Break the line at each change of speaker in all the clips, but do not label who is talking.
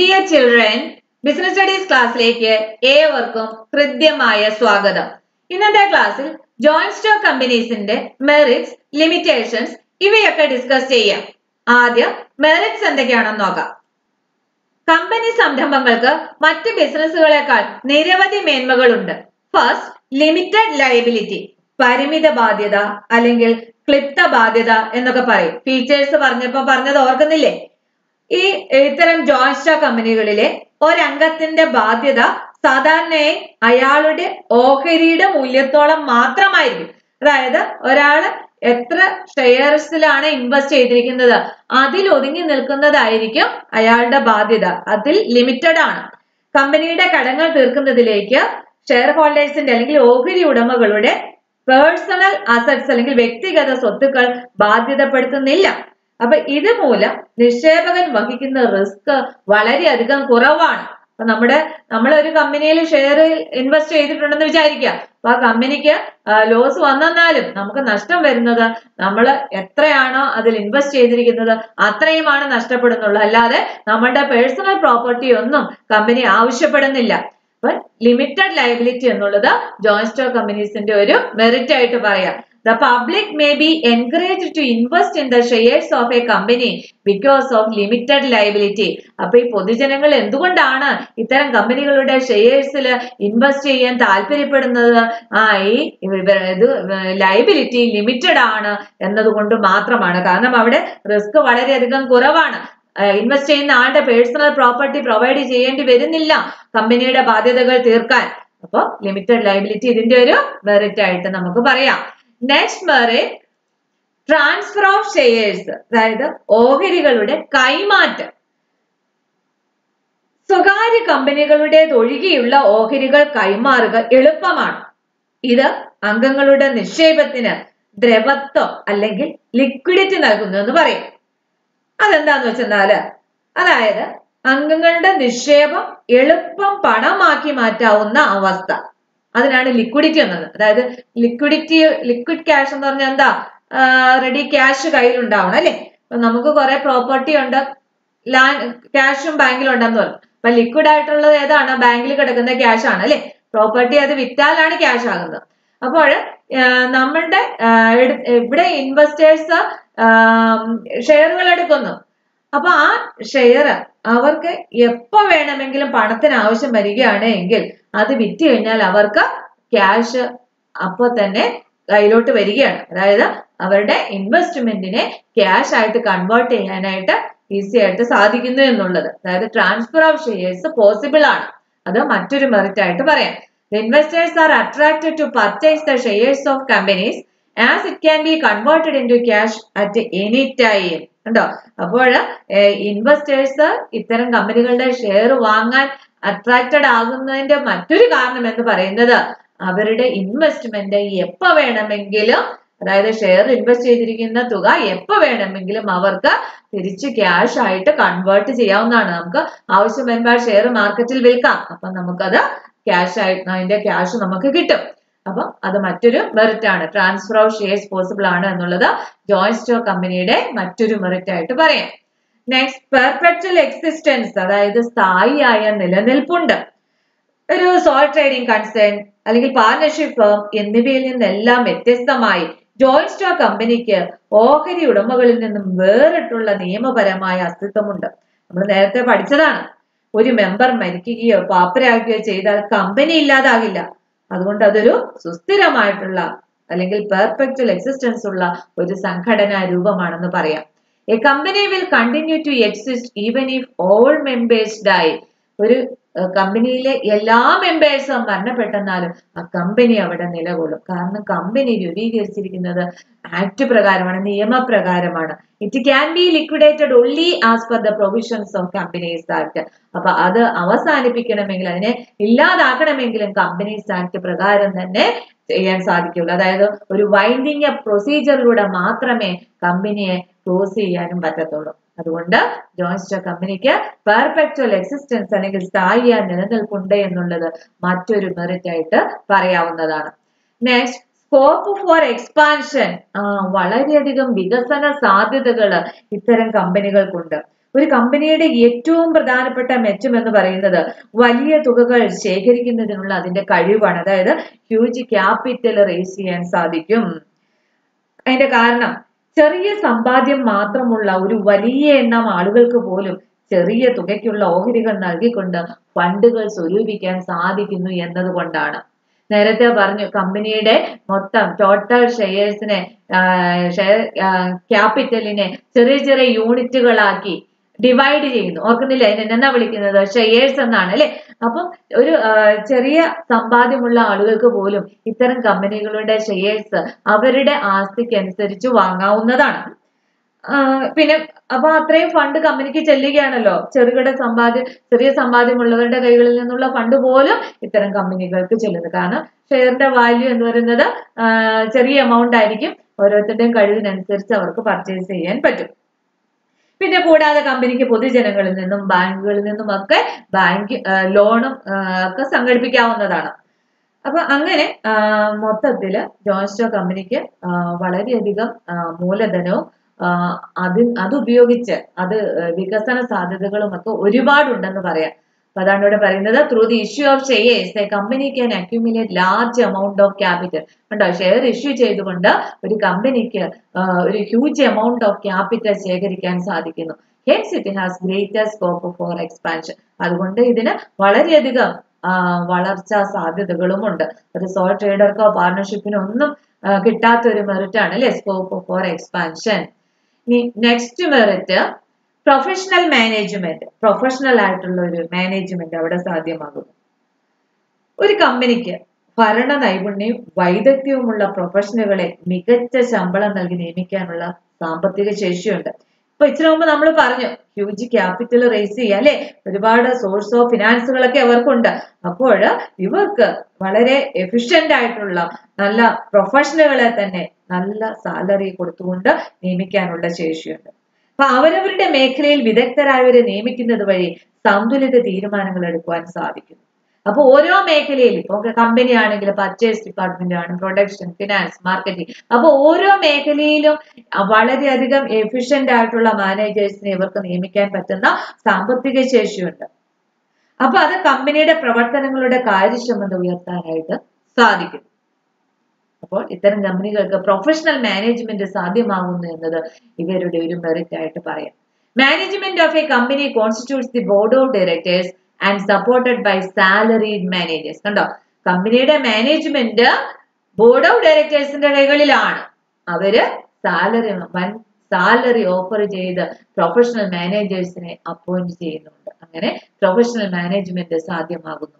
Dear children business studies ക്ലാസ്സിലേക്ക് ഏവർക്കും ഹൃദ്യമായ സ്വാഗതം ഇന്നത്തെ ക്ലാസ്സിൽ ജോയിന്റ് സ്റ്റോക്ക് കമ്പനീസിന്റെ മെറിറ്റ്സ് ലിമിറ്റേഷൻസ് ഇവയൊക്കെ ഡിസ്കസ് ചെയ്യാം ആദ്യം മെറിറ്റ്സ് എന്തൊക്കെയാണെന്ന് നോക്കാം കമ്പനി സംരംഭങ്ങൾക്ക് മറ്റ് ബിസിനസ്സുകളെക്കാൾ നിരവധി മേന്മകളുണ്ട് ഫസ്റ്റ് ലിമിറ്റഡ് ലയബിലിറ്റി പരിമിത ബാധ്യത അല്ലെങ്കിൽ ക്ലിപ്ത ബാധ്യത എന്നൊക്കെ പറയും ഫീച്ചേഴ്സ് പറഞ്ഞപ്പോ പറഞ്ഞത് ഓർക്കുന്നില്ലേ ഈ ഇത്തരം ജോയിന്റ് സ്റ്റോക്ക് കമ്പനികളിലെ ഒരംഗത്തിന്റെ ബാധ്യത സാധാരണയായി അയാളുടെ ഓഹരിയുടെ മൂല്യത്തോളം മാത്രമായിരിക്കും അതായത് ഒരാള് എത്ര ഷെയർസിലാണ് ഇൻവെസ്റ്റ് ചെയ്തിരിക്കുന്നത് അതിൽ ഒതുങ്ങി നിൽക്കുന്നതായിരിക്കും അയാളുടെ ബാധ്യത അതിൽ ലിമിറ്റഡ് ആണ് കമ്പനിയുടെ കടങ്ങൾ തീർക്കുന്നതിലേക്ക് ഷെയർ ഹോൾഡേഴ്സിന്റെ അല്ലെങ്കിൽ ഓഹരി ഉടമകളുടെ പേഴ്സണൽ അസറ്റ്സ് അല്ലെങ്കിൽ വ്യക്തിഗത സ്വത്തുക്കൾ ബാധ്യതപ്പെടുത്തുന്നില്ല അപ്പൊ ഇതുമൂലം നിക്ഷേപകൻ വഹിക്കുന്ന റിസ്ക് വളരെയധികം കുറവാണ് അപ്പൊ നമ്മുടെ നമ്മൾ ഒരു കമ്പനിയിൽ ഷെയർ ഇൻവെസ്റ്റ് ചെയ്തിട്ടുണ്ടെന്ന് വിചാരിക്കുക അപ്പൊ ആ കമ്പനിക്ക് ലോസ് വന്നെന്നാലും നമുക്ക് നഷ്ടം വരുന്നത് നമ്മൾ എത്രയാണോ അതിൽ ഇൻവെസ്റ്റ് ചെയ്തിരിക്കുന്നത് അത്രയുമാണ് നഷ്ടപ്പെടുന്നുള്ളൂ അല്ലാതെ നമ്മളുടെ പേഴ്സണൽ പ്രോപ്പർട്ടി ഒന്നും കമ്പനി ആവശ്യപ്പെടുന്നില്ല അപ്പൊ ലിമിറ്റഡ് ലയബിലിറ്റി എന്നുള്ളത് ജോയിന്റ് സ്റ്റോക്ക് കമ്പനീസിന്റെ ഒരു മെറിറ്റ് ആയിട്ട് പറയാം The public may be encouraged to invest in the shares of a company because of limited liability. അപ്പൊ ഈ പൊതുജനങ്ങൾ എന്തുകൊണ്ടാണ് ഇത്തരം കമ്പനികളുടെ ഷെയർസിൽ ഇൻവെസ്റ്റ് ചെയ്യാൻ താല്പര്യപ്പെടുന്നത് ആ ഈ ഇത് ലൈബിലിറ്റി ലിമിറ്റഡ് ആണ് എന്നതുകൊണ്ട് മാത്രമാണ് കാരണം അവിടെ റിസ്ക് വളരെയധികം കുറവാണ് ഇൻവെസ്റ്റ് ചെയ്യുന്ന ആളുടെ പേഴ്സണൽ പ്രോപ്പർട്ടി പ്രൊവൈഡ് ചെയ്യേണ്ടി വരുന്നില്ല കമ്പനിയുടെ ബാധ്യതകൾ തീർക്കാൻ അപ്പോൾ ലിമിറ്റഡ് ലൈബിലിറ്റി ഇതിന്റെ ഒരു മെറിറ്റ് ആയിട്ട് നമുക്ക് പറയാം next merit transfer of shares അതായത് ഓഹരികളുടെ കൈമാറ്റം സ്വകാര്യ കമ്പനികളുടേതൊഴികെയുള്ള ഓഹരികൾ കൈമാറുക എളുപ്പമാണ് ഇത് അംഗങ്ങളുടെ നിക്ഷേപത്തിന് ദ്രവത്വം അല്ലെങ്കിൽ ലിക്വിഡിറ്റി നൽകുന്നു എന്ന് പറയും അതെന്താന്ന് വെച്ചെന്നാല് അതായത് അംഗങ്ങളുടെ നിക്ഷേപം എളുപ്പം പണമാക്കി മാറ്റാവുന്ന അവസ്ഥ അതിനാണ് ലിക്വിഡിറ്റി എന്നത് അതായത് ലിക്വിഡിറ്റി ലിക്വിഡ് ക്യാഷ് എന്ന് പറഞ്ഞാൽ എന്താ റെഡി ക്യാഷ് കയ്യിലുണ്ടാവണം അല്ലെ അപ്പൊ നമുക്ക് കുറെ പ്രോപ്പർട്ടി ഉണ്ട് ലാൻഡ് ക്യാഷും ബാങ്കിലുണ്ടെന്ന് പറഞ്ഞു അപ്പൊ ലിക്വിഡ് ആയിട്ടുള്ളത് ഏതാണ് ബാങ്കിൽ കിടക്കുന്ന ക്യാഷ് ആണ് അല്ലെ പ്രോപ്പർട്ടി അത് വിറ്റാലാണ് ക്യാഷ് ആകുന്നത് അപ്പോൾ നമ്മളുടെ ഇവിടെ ഇൻവെസ്റ്റേഴ്സ് ഷെയറുകൾ എടുക്കുന്നു അപ്പൊ ആ ഷെയർ അവർക്ക് എപ്പോ വേണമെങ്കിലും പണത്തിന് ആവശ്യം വരികയാണ് എങ്കിൽ അത് വിറ്റ് കഴിഞ്ഞാൽ അവർക്ക് ക്യാഷ് അപ്പൊ തന്നെ കയ്യിലോട്ട് വരികയാണ് അതായത് അവരുടെ ഇൻവെസ്റ്റ്മെന്റിനെ ക്യാഷ് ആയിട്ട് കൺവേർട്ട് ചെയ്യാനായിട്ട് ഈസി ആയിട്ട് സാധിക്കുന്നു എന്നുള്ളത് അതായത് ട്രാൻസ്ഫർ ഓഫ് ഷെയർസ് പോസിബിൾ ആണ് അത് മറ്റൊരു മെറിറ്റ് ആയിട്ട് പറയാം investors are attracted to purchase the shares of companies as it can be converted into cash at any time ഉണ്ടോ അപ്പോൾ ഇൻവെസ്റ്റേഴ്സ് ഇത്തരം കമ്പനികളുടെ ഷെയർ വാങ്ങാൻ അട്രാക്റ്റഡ് ആകുന്നതിന്റെ മറ്റൊരു കാരണം എന്ന് പറയുന്നത് അവരുടെ ഇൻവെസ്റ്റ്മെന്റ് എപ്പോ വേണമെങ്കിലും അതായത് ഷെയർ ഇൻവെസ്റ്റ് ചെയ്തിരിക്കുന്ന തുക എപ്പോ വേണമെങ്കിലും അവർക്ക് തിരിച്ച് ക്യാഷ് ആയിട്ട് കൺവേർട്ട് ചെയ്യാവുന്നതാണ് നമുക്ക് ആവശ്യം വരുമ്പോൾ ഷെയർ മാർക്കറ്റിൽ വിൽക്കാം അപ്പൊ നമുക്കത് ക്യാഷ് ആയിട്ട് അതിന്റെ ക്യാഷ് നമുക്ക് കിട്ടും അപ്പം അത് മറ്റൊരു മെറിറ്റ് ആണ് ട്രാൻസ്ഫർ ഓഫ് ഷെയർസ് പോസിബിൾ ആണ് എന്നുള്ളത് ജോയിന്റ് സ്റ്റോക്ക് കമ്പനിയുടെ മറ്റൊരു മെറിറ്റ് ആയിട്ട് പറയാം നെക്സ്റ്റ് പെർപെക്ച്വൽ എക്സിസ്റ്റൻസ് അതായത് സ്ഥായിയായ നിലനിൽപ്പുണ്ട് ഒരു സോൾ ട്രേഡിംഗ് കൺസേൺ അല്ലെങ്കിൽ പാർട്ണർഷിപ്പ് ഫേം എന്നിവയിൽ നിന്നെല്ലാം വ്യത്യസ്തമായി ജോയിന്റ് സ്റ്റോക്ക് കമ്പനിക്ക് ഓഹരി ഉടമകളിൽ നിന്നും വേറിട്ടുള്ള നിയമപരമായ അസ്തിത്വമുണ്ട് നമ്മൾ നേരത്തെ പഠിച്ചതാണ് ഒരു മെമ്പർ മരിക്കുകയോ പാപ്പരാകുകയോ ചെയ്താൽ കമ്പനി ഇല്ലാതാകില്ല അതുകൊണ്ട് അതൊരു സുസ്ഥിരമായിട്ടുള്ള അല്ലെങ്കിൽ പെർഫെക്ച്വൽ എക്സിസ്റ്റൻസ് ഉള്ള ഒരു സംഘടനാ രൂപമാണെന്ന് പറയാം a company will continue to exist even if all members die ഒരു കമ്പനിയിലെ എല്ലാ മെമ്പേഴ്സും മരണപ്പെട്ടെന്നാലും ആ കമ്പനി അവിടെ നിലകൊള്ളും കാരണം കമ്പനി രൂപീകരിച്ചിരിക്കുന്നത് ആക്ട് പ്രകാരമാണ് നിയമപ്രകാരമാണ് it can be liquidated only as per the provisions of companies act അപ്പൊ അത് അവസാനിപ്പിക്കണമെങ്കിൽ അതിനെ ഇല്ലാതാക്കണമെങ്കിലും കമ്പനീസ് ആക്ട് പ്രകാരം തന്നെ ചെയ്യാൻ സാധിക്കുള്ളൂ അതായത് ഒരു വൈൻഡിങ് അപ്പ് പ്രൊസീജിയറിലൂടെ മാത്രമേ കമ്പനിയെ ക്ലോസ് ചെയ്യാനും പറ്റത്തുള്ളൂ അതുകൊണ്ട് ജോയിന്റ് സ്റ്റോക്ക് കമ്പനിക്ക് പെർഫെക്ച്വൽ എക്സിസ്റ്റൻസ് അല്ലെങ്കിൽ സ്ഥായിയ നിലനിൽപ്പുണ്ട് എന്നുള്ളത് മറ്റൊരു മെറിറ്റ് ആയിട്ട് പറയാവുന്നതാണ് നെക്സ്റ്റ് സ്കോപ്പ് ഫോർ എക്സ്പാൻഷൻ വളരെയധികം വികസന സാധ്യതകൾ ഇത്തരം കമ്പനികൾക്കുണ്ട് ഒരു കമ്പനിയുടെ ഏറ്റവും പ്രധാനപ്പെട്ട മെച്ചം എന്ന് പറയുന്നത് വലിയ തുകകൾ ശേഖരിക്കുന്നതിനുള്ള അതിന്റെ കഴിവാണ് അതായത് ഹ്യൂജ് ക്യാപിറ്റൽ റേസ് ചെയ്യാൻ സാധിക്കും അതിന്റെ കാരണം ചെറിയ സമ്പാദ്യം മാത്രമുള്ള ഒരു വലിയ എണ്ണം ആളുകൾക്ക് പോലും ചെറിയ തുകയ്ക്കുള്ള ഓഹരികൾ നൽകിക്കൊണ്ട് ഫണ്ടുകൾ സ്വരൂപിക്കാൻ സാധിക്കുന്നു എന്നതുകൊണ്ടാണ് നേരത്തെ പറഞ്ഞു കമ്പനിയുടെ മൊത്തം ടോട്ടൽ ഷെയർസിനെ ഷെയർ ക്യാപിറ്റലിനെ ചെറിയ ചെറിയ യൂണിറ്റുകളാക്കി ഡിവൈഡ് ചെയ്യുന്നു ഓർക്കുന്നില്ല അതിനെ എന്നാ വിളിക്കുന്നത് ഷെയർസ് എന്നാണ് അല്ലെ അപ്പം ഒരു ആ, ചെറിയ സമ്പാദ്യമുള്ള ആളുകൾക്ക് പോലും ഇത്തരം കമ്പനികളുടെ ഷെയർസ് അവരുടെ ആസ്തിക്ക് അനുസരിച്ച് വാങ്ങാവുന്നതാണ് ആ, പിന്നെ അപ്പൊ അത്രയും ഫണ്ട് കമ്പനിക്ക് ചെല്ലുകയാണല്ലോ ചെറുകിട സമ്പാദ്യം ചെറിയ സമ്പാദ്യമുള്ളവരുടെ കൈകളിൽ നിന്നുള്ള ഫണ്ട് പോലും ഇത്തരം കമ്പനികൾക്ക് ചെല്ലുന്നു കാരണം ഷെയറിന്റെ വാല്യൂ എന്ന് പറയുന്നത് ആ, ചെറിയ എമൗണ്ട് ആയിരിക്കും ഓരോരുത്തരുടെയും കഴിവിനനുസരിച്ച് അവർക്ക് പർച്ചേസ് ചെയ്യാൻ പറ്റും പിന്നെ കൂടാതെ കമ്പനിക്ക് പൊതുജനങ്ങളിൽ നിന്നും ബാങ്കുകളിൽ നിന്നും ഒക്കെ ബാങ്ക് ആ, ലോണും ആ, ഒക്കെ സംഘടിപ്പിക്കാവുന്നതാണ് അപ്പൊ അങ്ങനെ ആ, മൊത്തത്തില് ജോൺസ്റ്റോ കമ്പനിക്ക് ആ, വളരെയധികം ആ, മൂലധനവും ആ, അത് അതുപയോഗിച്ച് അത് വികസന സാധ്യതകളും ഒക്കെ ഒരുപാടുണ്ടെന്ന് പറയാം അപ്പൊ അതാണ് ഇവിടെ പറയുന്നത് through the issue of shares a company can accumulate large amount of capital ഉണ്ടോ ഷെയർ ഇഷ്യൂ ചെയ്തുകൊണ്ട് ഒരു കമ്പനിക്ക് ഒരു ഹ്യൂജ് എമൗണ്ട് ഓഫ് ക്യാപിറ്റൽ ശേഖരിക്കാൻ സാധിക്കുന്നു hence it has greater scope for expansion അതുകൊണ്ട് ഇതിന് വളരെയധികം ആ, വളർച്ചാ സാധ്യതകളുമുണ്ട് ഒരു സോൾ ട്രേഡർക്കോ പാർട്ണർഷിപ്പിനോ ഒന്നും ആ, കിട്ടാത്ത ഒരു മെറിറ്റ് ആണ് അല്ലെ സ്കോപ്പ് ഫോർ എക്സ്പാൻഷൻ ഇനി next merit professional management professional ആയിട്ടുള്ള ഒരു മാനേജ്മെന്റ് അവിടെ സാധ്യമാകുന്നു ഒരു കമ്പനിക്ക് ഭരണ നൈപുണ്യവും വൈദഗ്ധ്യവുമുള്ള പ്രൊഫഷണലുകളെ മികച്ച ശമ്പളം നൽകി നിയമിക്കാനുള്ള സാമ്പത്തിക ശേഷിയുണ്ട് ഇപ്പൊ ഇച്ചിരി മുമ്പ് നമ്മൾ പറഞ്ഞു ഹ്യൂജ് ക്യാപിറ്റൽ റേസ് ചെയ്യുക അല്ലെ ഒരുപാട് സോഴ്സ് ഓഫ് ഫിനാൻസുകളൊക്കെ അവർക്കുണ്ട് അപ്പോൾ ഇവർക്ക് വളരെ എഫിഷ്യന്റ് ആയിട്ടുള്ള നല്ല പ്രൊഫഷണലുകളെ തന്നെ നല്ല സാലറി കൊടുത്തുകൊണ്ട് നിയമിക്കാനുള്ള ശേഷിയുണ്ട് അപ്പൊ അവരവരുടെ മേഖലയിൽ വിദഗ്ധരായവരെ നിയമിക്കുന്നത് വഴി സന്തുലിത തീരുമാനങ്ങൾ എടുക്കുവാൻ സാധിക്കുന്നു അപ്പൊ ഓരോ മേഖലയിൽ ഇപ്പൊ കമ്പനി ആണെങ്കിൽ പർച്ചേസ് ഡിപ്പാർട്ട്മെന്റ് ആണ് പ്രൊഡക്ഷൻ ഫിനാൻസ് മാർക്കറ്റിംഗ് അപ്പൊ ഓരോ മേഖലയിലും വളരെയധികം എഫിഷ്യന്റ് ആയിട്ടുള്ള മാനേജേഴ്സിനെ ഇവർക്ക് നിയമിക്കാൻ പറ്റുന്ന സാമ്പത്തിക ശേഷിയുണ്ട് അപ്പൊ അത് കമ്പനിയുടെ പ്രവർത്തനങ്ങളുടെ കാര്യക്ഷമത ഉയർത്താനായിട്ട് സാധിക്കും അപ്പോൾ ഇത്തരം കമ്പനികൾക്ക് പ്രൊഫഷണൽ മാനേജ്മെന്റ് സാധ്യമാകുന്നു എന്നത് ഇവരുടെ ഒരു മെറിറ്റ് ആയിട്ട് പറയാം management of a company constitutes the board of directors and supported by salaried managers കണ്ടോ കമ്പനിയുടെ മാനേജ്മെന്റ് ബോർഡ് ഓഫ് ഡയറക്ടേഴ്സിന്റെ കൈകളിലാണ് അവര് സാലറി വൻ സാലറി ഓഫർ ചെയ്ത് പ്രൊഫഷണൽ മാനേജേഴ്സിനെ അപ്പോയിന്റ് ചെയ്യുന്നുണ്ട് അങ്ങനെ പ്രൊഫഷണൽ മാനേജ്മെന്റ് സാധ്യമാകുന്നു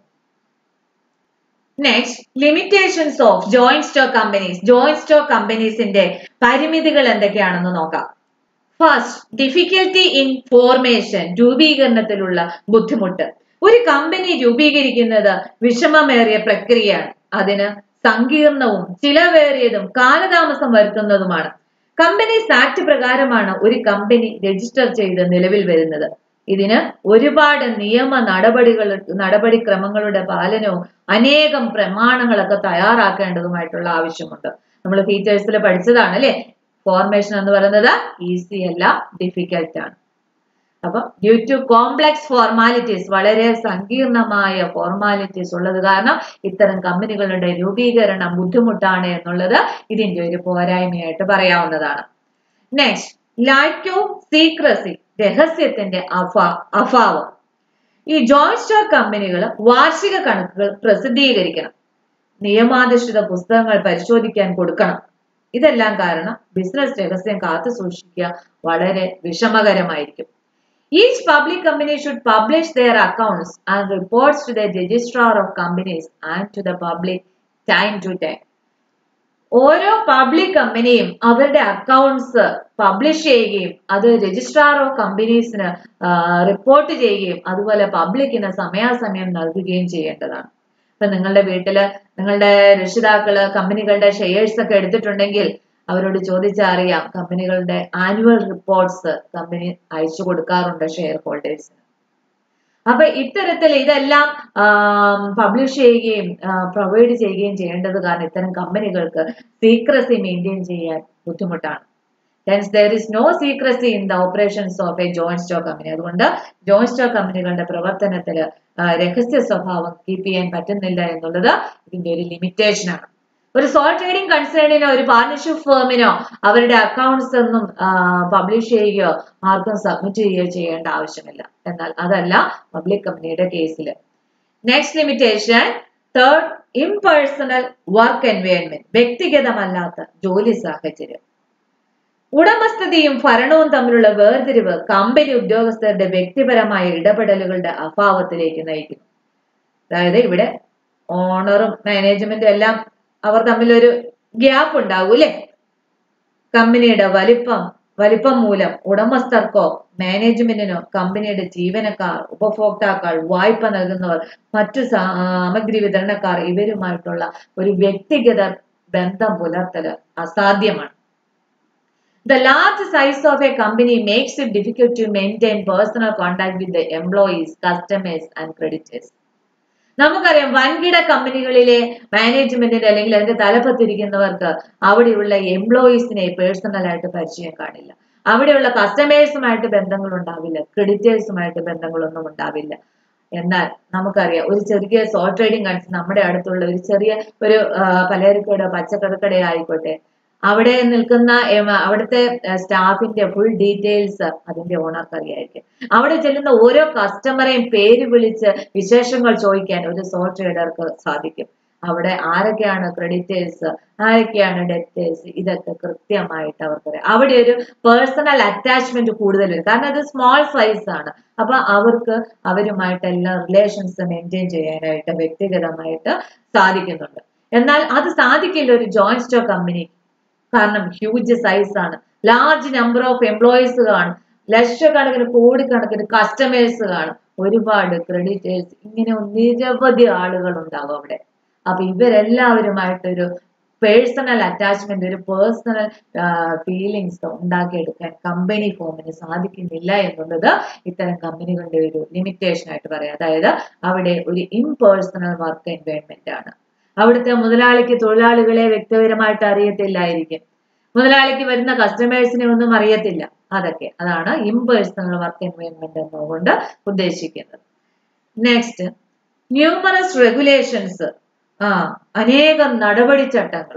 next limitations of joint stock companies joint stock കമ്പനീസിന്റെ പരിമിതികൾ എന്തൊക്കെയാണെന്ന് നോക്കാം ഫസ്റ്റ് ഡിഫിക്കൽറ്റി ഇൻ ഫോർമേഷൻ രൂപീകരണത്തിലുള്ള ബുദ്ധിമുട്ട് ഒരു കമ്പനി രൂപീകരിക്കുന്നത് വിഷമമേറിയ പ്രക്രിയയാണ് അതിന് സങ്കീർണവും ചിലവേറിയതും കാലതാമസം വരുത്തുന്നതുമാണ് കമ്പനീസ് ആക്ട് പ്രകാരമാണ് ഒരു കമ്പനി രജിസ്റ്റർ ചെയ്ത് നിലവിൽ വരുന്നത് ഇതിന് ഒരുപാട് നിയമ നടപടികൾ നടപടിക്രമങ്ങളുടെ പാലനവും അനേകം പ്രമാണങ്ങളൊക്കെ തയ്യാറാക്കേണ്ടതുമായിട്ടുള്ള ആവശ്യമുണ്ട് നമ്മൾ ഫീച്ചേഴ്സിൽ പഠിച്ചതാണ് അല്ലെ ഫോർമേഷൻ എന്ന് പറയുന്നത് ഈസി അല്ല ഡിഫിക്കൽട്ട് ആണ് അപ്പൊ ഡ്യൂ ടു കോംപ്ലക്സ് ഫോർമാലിറ്റീസ് വളരെ സങ്കീർണമായ ഫോർമാലിറ്റീസ് ഉള്ളത് കാരണം ഇത്തരം കമ്പനികളുടെ രൂപീകരണം ബുദ്ധിമുട്ടാണ് എന്നുള്ളത് ഇതിന്റെ ഒരു പോരായ്മയായിട്ട് പറയാവുന്നതാണ് നെക്സ്റ്റ് ലാക്ക് ഓഫ് സീക്രസി രഹസ്യത്തിന്റെ അഭാ അഭാവം ഈ ജോയിന്റ് സ്റ്റോക്ക് കമ്പനികൾ വാർഷിക കണക്കുകൾ പ്രസിദ്ധീകരിക്കണം നിയമാധിഷ്ഠിത പുസ്തകങ്ങൾ പരിശോധിക്കാൻ കൊടുക്കണം ഇതെല്ലാം കാരണം ബിസിനസ് രഹസ്യം കാത്തു സൂക്ഷിക്കുക വളരെ വിഷമകരമായിരിക്കും each public company should publish their accounts and reports to the registrar of companies and to the public time to time ഓരോ പബ്ലിക് കമ്പനിയും അവരുടെ അക്കൗണ്ട്സ് പബ്ലിഷ് ചെയ്യുകയും അത് രജിസ്ട്രാർ ഓഫ് കമ്പനീസിന് റിപ്പോർട്ട് ചെയ്യുകയും അതുപോലെ പബ്ലിക്കിന് സമയാസമയം നൽകുകയും ചെയ്യേണ്ടതാണ് ഇപ്പൊ നിങ്ങളുടെ വീട്ടില് നിങ്ങളുടെ രക്ഷിതാക്കള് കമ്പനികളുടെ ഷെയർസ് ഒക്കെ എടുത്തിട്ടുണ്ടെങ്കിൽ അവരോട് ചോദിച്ചറിയാം കമ്പനികളുടെ ആനുവൽ റിപ്പോർട്ട്സ് കമ്പനി അയച്ചു കൊടുക്കാറുണ്ട് ഷെയർ ഹോൾഡേഴ്സിന് അപ്പൊ ഇത്തരത്തിൽ ഇതെല്ലാം പബ്ലിഷ് ചെയ്യുകയും പ്രൊവൈഡ് ചെയ്യുകയും ചെയ്യേണ്ടത് കാരണം ഇത്തരം കമ്പനികൾക്ക് സീക്രസി മെയിൻറ്റെയിൻ ചെയ്യാൻ ബുദ്ധിമുട്ടാണ് hence there is no secrecy in the operations of a joint stock company അതുകൊണ്ട് ജോയിന്റ് സ്റ്റോക്ക് കമ്പനികളുടെ പ്രവർത്തനത്തിൽ രഹസ്യ സ്വഭാവം കീപ്പ് ചെയ്യാൻ പറ്റുന്നില്ല എന്നുള്ളത് ഇതിന്റെ ഒരു ലിമിറ്റേഷൻ ആണ് ഒരു സോൾ ട്രേഡിംഗ് കൺസേണിനോ ഒരു പാർട്ണർഷിപ്പ് ഫേമിനോ അവരുടെ അക്കൗണ്ട്സ് ഒന്നും പബ്ലിഷ് ചെയ്യുകയോ ആർക്കും സബ്മിറ്റ് ചെയ്യുകയോ ചെയ്യേണ്ട ആവശ്യമില്ല എന്നാൽ അതല്ല പബ്ലിക് കമ്പനിയുടെ കേസിൽ next limitation third impersonal work environment വ്യക്തിഗതമല്ലാത്ത ജോലി സാഹചര്യം ഉടമസ്ഥതയും ഭരണവും തമ്മിലുള്ള വേർതിരിവ് കമ്പനി ഉദ്യോഗസ്ഥരുടെ വ്യക്തിപരമായ ഇടപെടലുകളുടെ അഭാവത്തിലേക്ക് നയിക്കുന്നു അതായത് ഇവിടെ ഓണറും മാനേജ്മെന്റും എല്ലാം അവർ തമ്മിലൊരു ഗ്യാപ്പ് ഉണ്ടാകും അല്ലെ കമ്പനിയുടെ വലിപ്പം വലിപ്പം മൂലം ഉടമസ്ഥർക്കോ മാനേജ്മെന്റിനോ കമ്പനിയുടെ ജീവനക്കാർ ഉപഭോക്താക്കൾ വായ്പ നൽകുന്നവർ മറ്റു സാമഗ്രി വിതരണക്കാർ ഇവരുമായിട്ടുള്ള ഒരു വ്യക്തിഗത ബന്ധം പുലർത്തല് അസാധ്യമാണ് The large size of a company makes it difficult to maintain personal contact with the employees, customers and creditors. നമുക്കറിയാം വൻകിട കമ്പനികളിലെ മാനേജ്മെന്റിന്റെ അല്ലെങ്കിൽ അതിന്റെ തലപ്പത്തിരിക്കുന്നവർക്ക് അവിടെയുള്ള എംപ്ലോയീസിനെ പേഴ്സണൽ ആയിട്ട് പരിചയം കാണില്ല അവിടെയുള്ള കസ്റ്റമേഴ്സുമായിട്ട് ബന്ധങ്ങൾ ഉണ്ടാവില്ല ക്രെഡിറ്റേഴ്സുമായിട്ട് ബന്ധങ്ങളൊന്നും ഉണ്ടാവില്ല എന്നാൽ നമുക്കറിയാം ഒരു ചെറിയ സോൾ ട്രേഡിംഗ് കൺസ് നമ്മുടെ അടുത്തുള്ള ഒരു ചെറിയ ഒരു പലചരക്കട പച്ചക്കറിക്കട ആയിക്കോട്ടെ അവിടെ നിൽക്കുന്ന അവിടുത്തെ സ്റ്റാഫിന്റെ ഫുൾ ഡീറ്റെയിൽസ് അതിന്റെ ഓണർക്ക് അറിയായിരിക്കും അവിടെ ചെല്ലുന്ന ഓരോ കസ്റ്റമറെയും പേര് വിളിച്ച് വിശേഷങ്ങൾ ചോദിക്കാൻ ഒരു സോൾ ട്രേഡർക്ക് സാധിക്കും അവിടെ ആരൊക്കെയാണ് ക്രെഡിറ്റേഴ്സ് ആരൊക്കെയാണ് ഡെറ്റേഴ്സ് ഇതൊക്കെ കൃത്യമായിട്ട് അവർക്കറിയാം അവിടെ ഒരു പേഴ്സണൽ അറ്റാച്ച്മെന്റ് കൂടുതൽ വരും കാരണം അത് സ്മോൾ സൈസ് ആണ് അപ്പൊ അവർക്ക് അവരുമായിട്ട് എല്ലാ റിലേഷൻസ് മെയിൻറ്റെയിൻ ചെയ്യാനായിട്ട് വ്യക്തിഗതമായിട്ട് സാധിക്കുന്നുണ്ട് എന്നാൽ അത് സാധിക്കില്ല ഒരു ജോയിന്റ് സ്റ്റോക്ക് കമ്പനി കാരണം ഹ്യൂജ് സൈസ് ആണ് ലാർജ് നമ്പർ ഓഫ് എംപ്ലോയീസ് കാണും ലക്ഷക്കണക്കിന് കോടിക്കണക്കിന് കസ്റ്റമേഴ്സ് കാണും ഒരുപാട് ക്രെഡിറ്റേഴ്സ് ഇങ്ങനെ നിരവധി ആളുകൾ ഉണ്ടാകും അവിടെ അപ്പൊ ഇവരെല്ലാവരുമായിട്ടൊരു പേഴ്സണൽ അറ്റാച്ച്മെന്റ് ഒരു പേഴ്സണൽ ഫീലിങ്സ് ഉണ്ടാക്കിയെടുക്കാൻ കമ്പനി ഫോമിന് സാധിക്കുന്നില്ല എന്നുള്ളത് ഇത്തരം കമ്പനികളുടെ ഒരു ലിമിറ്റേഷൻ ആയിട്ട് പറയാം അതായത് അവിടെ ഒരു ഇംപേഴ്സണൽ വർക്ക് എൻവയോൺമെന്റ് ആണ് അവിടുത്തെ മുതലാളിക്ക് തൊഴിലാളികളെ വ്യക്തിപരമായിട്ട് അറിയത്തില്ലായിരിക്കും മുതലാളിക്ക് വരുന്ന കസ്റ്റമേഴ്സിനെ ഒന്നും അറിയത്തില്ല അതൊക്കെ അതാണ് ഇംപേഴ്സണൽ വർക്ക് എൻവയോൺമെന്റ് എന്നുകൊണ്ട് ഉദ്ദേശിക്കുന്നത് നെക്സ്റ്റ് ന്യൂമറസ് റെഗുലേഷൻസ് ആ അനേകം നടപടിച്ചട്ടങ്ങൾ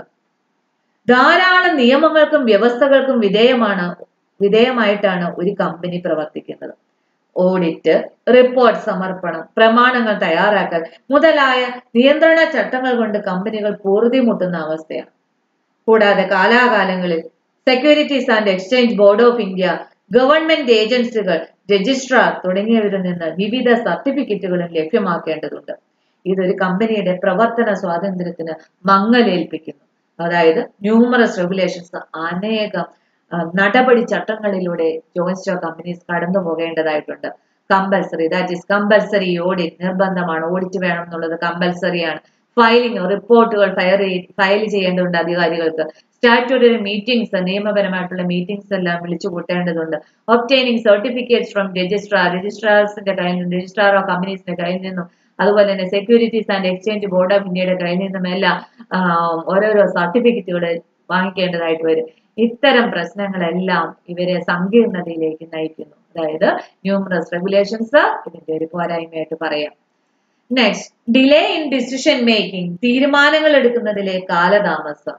ധാരാളം നിയമങ്ങൾക്കും വ്യവസ്ഥകൾക്കും വിധേയമാണ് വിധേയമായിട്ടാണ് ഒരു കമ്പനി പ്രവർത്തിക്കുന്നത് ഓഡിറ്റ് റിപ്പോർട്ട് സമർപ്പണം പ്രമാണങ്ങൾ തയ്യാറാക്കൽ മുതലായ നിയന്ത്രണ ചട്ടങ്ങൾ കൊണ്ട് കമ്പനികൾ പൂർത്തിമുട്ടുന്ന അവസ്ഥയാണ് കൂടാതെ കാലാകാലങ്ങളിൽ securities and exchange board of India government ഏജൻസികൾ രജിസ്ട്രാർ തുടങ്ങിയവരിൽ നിന്ന് വിവിധ സർട്ടിഫിക്കറ്റുകളും ലഭ്യമാക്കേണ്ടതുണ്ട് ഇതൊരു കമ്പനിയുടെ പ്രവർത്തന സ്വാതന്ത്ര്യത്തിന് മങ്ങലേൽപ്പിക്കുന്നു അതായത് ന്യൂമറസ് റെഗുലേഷൻസ് അനേകം നടപടി ചട്ടങ്ങളിലൂടെ ജോയിന്റ് സ്റ്റോക്ക് കമ്പനീസ് കടന്നു പോകേണ്ടതായിട്ടുണ്ട് compulsory that is compulsory audit നിർബന്ധമാണ് ഓഡിറ്റ് വേണം എന്നുള്ളത് കമ്പൽസറിയാണ് ഫയലിംഗ് റിപ്പോർട്ടുകൾ ഫയർ ഫയൽ ചെയ്യേണ്ടതുണ്ട് അധികാരികൾക്ക് സ്റ്റാറ്റ്യൂട്ടറി മീറ്റിംഗ്സ് നിയമപരമായിട്ടുള്ള മീറ്റിംഗ്സ് എല്ലാം വിളിച്ചു കൂട്ടേണ്ടതുണ്ട് ഒപ്റ്റൈനിങ് സർട്ടിഫിക്കറ്റ്സ് ഫ്രം രജിസ്ട്രാർ രജിസ്ട്രാർസിന്റെ കയ്യിൽ നിന്നും രജിസ്ട്രാർ ഓഫ് കമ്പനീസിന്റെ കയ്യിൽ നിന്നും അതുപോലെ തന്നെ securities and exchange board of ഇന്ത്യയുടെ കയ്യിൽ നിന്നും എല്ലാം ഓരോരോ സർട്ടിഫിക്കറ്റുകൾ വാങ്ങിക്കേണ്ടതായിട്ട് വരും ഇത്തരം പ്രശ്നങ്ങളെല്ലാം ഇവരെ സങ്കീർണതയിലേക്ക് നയിക്കുന്നു അതായത് ന്യൂമറസ് റെഗുലേഷൻസ് ഇതിന്റെ ഒരു പോരായ്മയായിട്ട് പറയാം next delay in decision making തീരുമാനങ്ങൾ എടുക്കുന്നതിലെ കാലതാമസം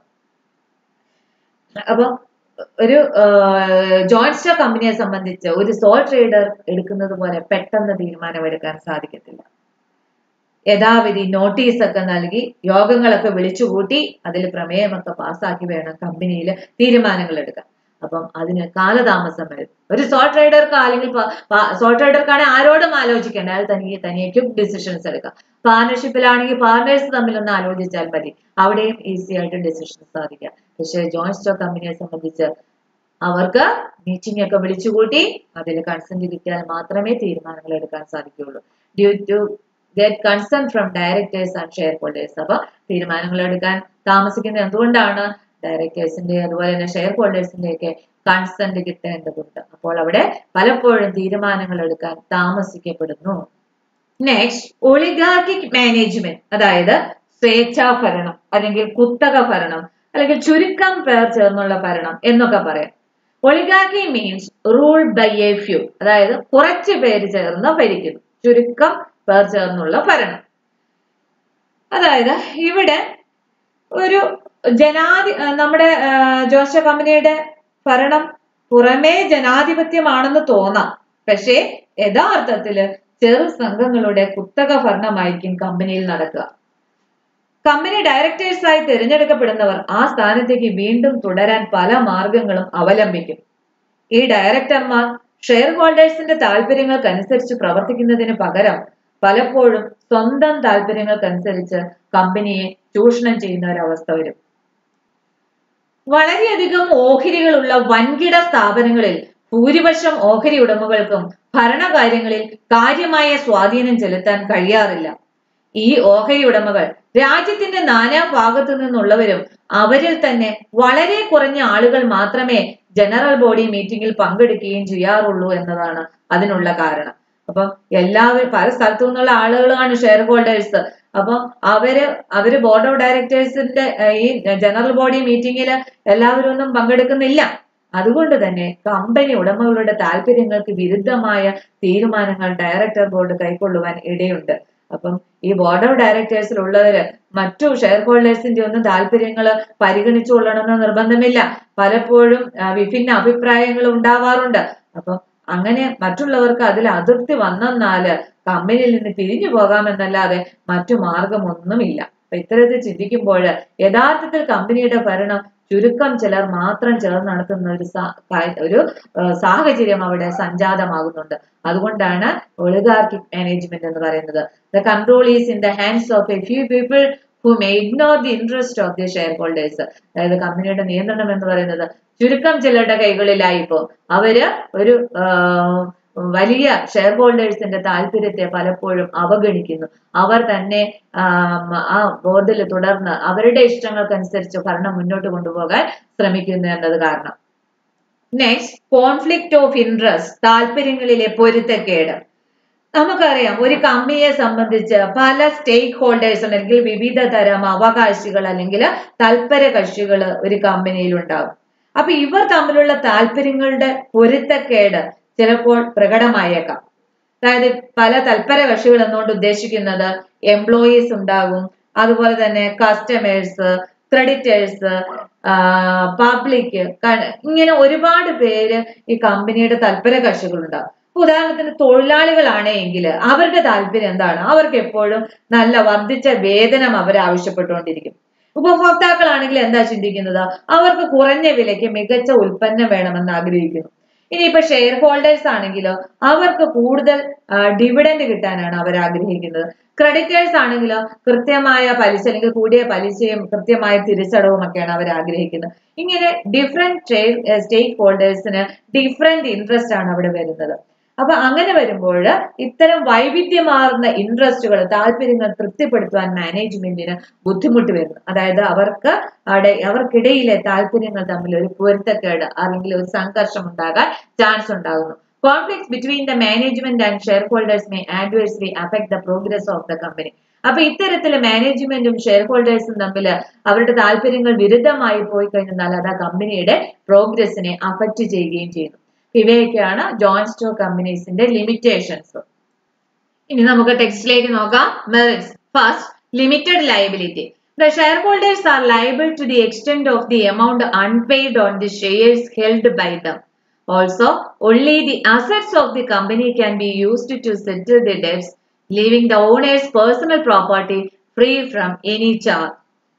അപ്പൊ ഒരു ജോയിന്റ് സ്റ്റോക്ക് കമ്പനിയെ സംബന്ധിച്ച് ഒരു സോൾ ട്രേഡർ എടുക്കുന്നത് പോലെ പെട്ടെന്ന് തീരുമാനമെടുക്കാൻ സാധിക്കത്തില്ല യഥാവിധി നോട്ടീസ് ഒക്കെ നൽകി യോഗങ്ങളൊക്കെ വിളിച്ചുകൂട്ടി അതിൽ പ്രമേയമൊക്കെ പാസ്സാക്കി വേണം കമ്പനിയിൽ തീരുമാനങ്ങൾ എടുക്കാൻ അപ്പം അതിന് കാലതാമസം വരും ഒരു സോൾ ട്രേഡർക്ക് അല്ലെങ്കിൽ സോൾ ട്രേഡർക്കാണെങ്കിൽ ആരോടും ആലോചിക്കേണ്ട അയാൾ തനിക്ക് തനിയെ ക്വിക്ക് ഡിസിഷൻസ് എടുക്കാം പാർട്ണർഷിപ്പിലാണെങ്കിൽ പാർട്ണേഴ്സ് തമ്മിലൊന്ന് ആലോചിച്ചാൽ മതി അവിടെയും ഈസി ആയിട്ട് ഡിസിഷൻ സാധിക്കാം പക്ഷേ ജോയിന്റ് സ്റ്റോക്ക് കമ്പനിയെ സംബന്ധിച്ച് അവർക്ക് മീറ്റിംഗ് ഒക്കെ വിളിച്ചുകൂട്ടി അതിൽ കൺസെന്റ് കിട്ടിയാൽ മാത്രമേ തീരുമാനങ്ങൾ എടുക്കാൻ സാധിക്കുകയുള്ളൂ due to get concern from directors and shareholders അപ്പൊ തീരുമാനങ്ങൾ എടുക്കാൻ താമസിക്കുന്നത് എന്തുകൊണ്ടാണ് ഡയറക്ടേഴ്സിന്റെ അതുപോലെ തന്നെ ഷെയർ ഹോൾഡേഴ്സിന്റെ ഒക്കെ കൺസെന്റ് കിട്ടേണ്ടതുണ്ട് അപ്പോൾ അവിടെ പലപ്പോഴും തീരുമാനങ്ങൾ എടുക്കാൻ താമസിക്കപ്പെടുന്നു നെക്സ്റ്റ് ഒളിഗാർക്കിക് മാനേജ്മെന്റ് അതായത് സ്വേച്ഛാഭരണം അല്ലെങ്കിൽ കുത്തക ഭരണം അല്ലെങ്കിൽ ചുരുക്കം പേർ ചേർന്നുള്ള ഭരണം എന്നൊക്കെ പറയാം oligarchy means rule by a few അതായത് കുറച്ച് പേര് ചേർന്ന് ഭരിക്കുന്നു ചുരുക്കം പേർ ചേർന്നുള്ള ഭരണം അതായത് ഇവിടെ ഒരു ജനാധി ആ, നമ്മുടെ ആ, ജോഷ കമ്പനിയുടെ ഭരണം പുറമേ ജനാധിപത്യമാണെന്ന് തോന്നാം പക്ഷേ യഥാർത്ഥത്തില് ചെറു സംഘങ്ങളുടെ കുത്തക ഭരണമായിരിക്കും കമ്പനിയിൽ നടക്കുക കമ്പനി ഡയറക്ടേഴ്സായി തിരഞ്ഞെടുക്കപ്പെടുന്നവർ ആ സ്ഥാനത്തേക്ക് വീണ്ടും തുടരാൻ പല മാർഗങ്ങളും അവലംബിക്കും ഈ ഡയറക്ടർമാർ ഷെയർ ഹോൾഡേഴ്സിന്റെ താല്പര്യങ്ങൾക്കനുസരിച്ച് പ്രവർത്തിക്കുന്നതിന് പകരം പലപ്പോഴും സ്വന്തം താല്പര്യങ്ങൾക്കനുസരിച്ച് കമ്പനിയെ ചൂഷണം ചെയ്യുന്ന ഒരവസ്ഥ വരും വളരെയധികം ഓഹരികളുള്ള വൻകിട സ്ഥാപനങ്ങളിൽ ഭൂരിപക്ഷം ഓഹരി ഉടമകൾക്കും ഭരണകാര്യങ്ങളിൽ കാര്യമായ സ്വാധീനം ചെലുത്താൻ കഴിയാറില്ല ഈ ഓഹരി ഉടമകൾ രാജ്യത്തിന്റെ നാനാ ഭാഗത്തു നിന്നുള്ളവരും അവരിൽ തന്നെ വളരെ കുറഞ്ഞ ആളുകൾ മാത്രമേ ജനറൽ ബോഡി മീറ്റിംഗിൽ പങ്കെടുക്കുകയും ചെയ്യാറുള്ളൂ എന്നതാണ് അതിനുള്ള കാരണം അപ്പം എല്ലാവരും പല സ്ഥലത്തു നിന്നുള്ള ആളുകളാണ് ഷെയർ ഹോൾഡേഴ്സ് അപ്പം അവര് അവര് ബോർഡ് ഓഫ് ഡയറക്ടേഴ്സിന്റെ ഈ ജനറൽ ബോഡി മീറ്റിംഗിൽ എല്ലാവരും ഒന്നും പങ്കെടുക്കുന്നില്ല അതുകൊണ്ട് തന്നെ കമ്പനി ഉടമകളുടെ താല്പര്യങ്ങൾക്ക് വിരുദ്ധമായ തീരുമാനങ്ങൾ ഡയറക്ടർ ബോർഡ് കൈക്കൊള്ളുവാൻ ഇടയുണ്ട് അപ്പം ഈ ബോർഡ് ഓഫ് ഡയറക്ടേഴ്സിലുള്ളവര് മറ്റു ഷെയർ ഹോൾഡേഴ്സിന്റെ ഒന്നും താല്പര്യങ്ങൾ പരിഗണിച്ചുകൊള്ളണമെന്ന് നിർബന്ധമില്ല പലപ്പോഴും ആ, വിഭിന്ന അഭിപ്രായങ്ങൾ ഉണ്ടാവാറുണ്ട് അപ്പം അങ്ങനെ മറ്റുള്ളവർക്ക് അതിൽ അതിർത്തി വന്നെന്നാല് കമ്പനിയിൽ നിന്ന് പിരിഞ്ഞു പോകാമെന്നല്ലാതെ മറ്റു മാർഗമൊന്നുമില്ല അപ്പൊ ഇത്തരത്തിൽ ചിന്തിക്കുമ്പോൾ യഥാർത്ഥത്തിൽ കമ്പനിയുടെ ഭരണം ചുരുക്കം ചിലർ മാത്രം ചേർന്ന് നടത്തുന്ന ഒരു സാ- കാ- ഒരു ആ, സാഹചര്യം അവിടെ സംജാതമാകുന്നുണ്ട് അതുകൊണ്ടാണ് ഒളിഗാർക്കിക് മാനേജ്മെന്റ് എന്ന് പറയുന്നത് the control is in the hands of a few people who may ignore the interest of the shareholders അതായത് കമ്പനിയുടെ നിയന്ത്രണം എന്ന് പറയുന്നത് ചുരുക്കം ചിലരുടെ കൈകളിലായി ഇപ്പോ അവര് ഒരു ആ, വലിയ ഷെയർ ഹോൾഡേഴ്സിന്റെ താല്പര്യത്തെ പലപ്പോഴും അവഗണിക്കുന്നു അവർ തന്നെ ആം, ആ ബോർഡിൽ തുടർന്ന് അവരുടെ ഇഷ്ടങ്ങൾക്കനുസരിച്ച് ഭരണം മുന്നോട്ട് കൊണ്ടുപോകാൻ ശ്രമിക്കുന്നു എന്നത് കാരണം നെക്സ്റ്റ് കോൺഫ്ലിക്റ്റ് ഓഫ് ഇൻട്രസ്റ്റ് താല്പര്യങ്ങളിലെ പൊരുത്തക്കേട് നമുക്കറിയാം ഒരു കമ്പനിയെ സംബന്ധിച്ച് പല സ്റ്റേക്ക് ഹോൾഡേഴ്സ് അല്ലെങ്കിൽ വിവിധ തരം അവകാശികൾ അല്ലെങ്കിൽ തൽപര കക്ഷികൾ ഒരു കമ്പനിയിൽ ഉണ്ടാകും അപ്പൊ ഇവർ തമ്മിലുള്ള താല്പര്യങ്ങളുടെ പൊരുത്തക്കേട് ചിലപ്പോൾ പ്രകടമായേക്കാം അതായത് പല തൽപര കക്ഷികൾ എന്നുകൊണ്ട് ഉദ്ദേശിക്കുന്നത് എംപ്ലോയീസ് ഉണ്ടാകും അതുപോലെ തന്നെ കസ്റ്റമേഴ്സ് ക്രെഡിറ്റേഴ്സ് പബ്ലിക് ഇങ്ങനെ ഒരുപാട് പേര് ഈ കമ്പനിയുടെ തൽപര കക്ഷികൾ ഉണ്ടാകും ഉദാഹരണത്തിന് തൊഴിലാളികളാണ് എങ്കിൽ അവരുടെ താല്പര്യം എന്താണ് അവർക്ക് എപ്പോഴും നല്ല വർദ്ധിച്ച വേതനം അവർ ആവശ്യപ്പെട്ടുകൊണ്ടിരിക്കും ഉപഭോക്താക്കളാണെങ്കിൽ എന്താ ചിന്തിക്കുന്നത് അവർക്ക് കുറഞ്ഞ വിലയ്ക്ക് മികച്ച ഉൽപ്പന്നം വേണമെന്ന് ആഗ്രഹിക്കുന്നു ഇനിയിപ്പോ ഷെയർ ഹോൾഡേഴ്സ് ആണെങ്കിലോ അവർക്ക് കൂടുതൽ ഡിവിഡൻഡ് കിട്ടാനാണ് അവർ ആഗ്രഹിക്കുന്നത് ക്രെഡിറ്റേഴ്സ് ആണെങ്കിലോ കൃത്യമായ പലിശ അല്ലെങ്കിൽ കൂടിയ പലിശയും കൃത്യമായ തിരിച്ചടവും ഒക്കെയാണ് അവർ ആഗ്രഹിക്കുന്നത് ഇങ്ങനെ ഡിഫറെന്റ് സ്റ്റേക്ക് ഹോൾഡേഴ്സിന് ഡിഫറെന്റ് ഇൻട്രസ്റ്റ് ആണ് അവിടെ വരുന്നത് അപ്പൊ അങ്ങനെ വരുമ്പോൾ ഇത്തരം വൈവിധ്യമാർന്ന ഇൻട്രസ്റ്റുകൾ താല്പര്യങ്ങൾ തൃപ്തിപ്പെടുത്തുവാൻ മാനേജ്മെന്റിന് ബുദ്ധിമുട്ട് വരുന്നു അതായത് അവർക്ക് അവിടെ അവർക്കിടയിലെ താല്പര്യങ്ങൾ തമ്മിൽ ഒരു പൊരുത്തക്കേട് അല്ലെങ്കിൽ ഒരു സംഘർഷം ഉണ്ടാകാൻ ചാൻസ് ഉണ്ടാകുന്നു conflicts between the management and shareholders may adversely affect the progress of the company അപ്പൊ ഇത്തരത്തിൽ മാനേജ്മെന്റും ഷെയർ ഹോൾഡേഴ്സും തമ്മിൽ അവരുടെ താല്പര്യങ്ങൾ വിരുദ്ധമായി പോയി കഴിഞ്ഞാൽ അത് ആ കമ്പനിയുടെ പ്രോഗ്രസിനെ അഫക്റ്റ് ചെയ്യുകയും ചെയ്യുന്നു ഇവയൊക്കെയാണ് ജോയിന്റ് സ്റ്റോക്ക് കമ്പനീസിന്റെ ലിമിറ്റേഷൻസ് ഇനി നമുക്ക് ടെക്സ്റ്റിലേക്ക് നോക്കാം merits first limited liability the shareholders are liable to the extend of the amount unpaid on the shares held by them also only the assets of the company can be used to settle the debts leaving the owner's personal property free from any charge